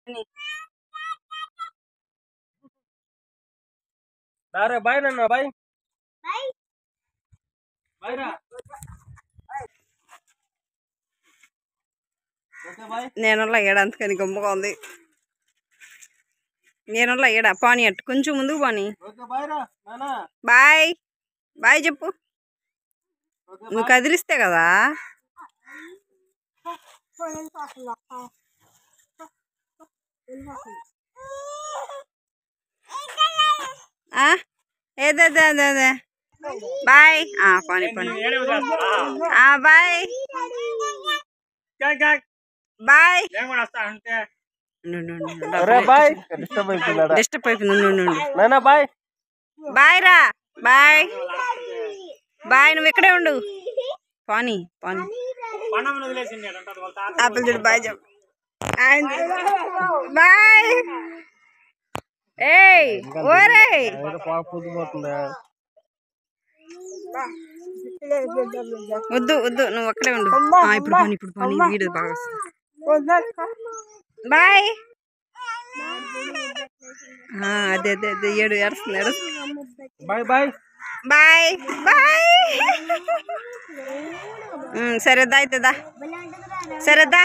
రారే బాయ్ నన్న bye bye రా ఓకే బాయ్ నేను ఈడ అందుకని గమ్ముగా ఉంది నేను ఈడ పాని అట్టు కొంచెం ముందుకు పాని ఓకే బాయ్ రా నానా బాయ్ బాయ్ చెప్పు ఓకే నువ్వు కదిలిస్తే కదా ఆ? ఏదే అదే అదే అదే బాయ్ ఆ పాని పాని ఆ బాయ్ బాయ్ నేను కూడా వస్తా అంటే నుండు, నుండు, అరే డబ్బులు బాయ్ డిస్టర్బ్ అవుతున్నాడా డిస్టర్బ్ అయిపోయింది నుండు, నుండు. నానా బాయ్ బాయ్ రా బాయ్ బాయ్ నువ్వు ఇక్కడే ఉండు పానీ పానీ పండగ వదిలేసింది అంటారు వాళ్ళ తాత ఆపిల్ చూడు బాయ్ చెప్పు ఆయన బాయ్ ఏయ్ ఓరే పొద్దుపోతుందా వద్దు వద్దు నువ్వు అక్కడే ఉండు ఆ, ఇప్పుడు పోనీ ఇప్పుడు పోనీ వీడియో బాగా వస్తుంది బాయ్ ఆ, అదే అదే అదే ఏడు ఏడుస్తుంది ఏడుస్తుంది బాయ్ బాయ్ బాయ్ బాయ్ ఉమ్, సరే దా అయితే దా సరే దా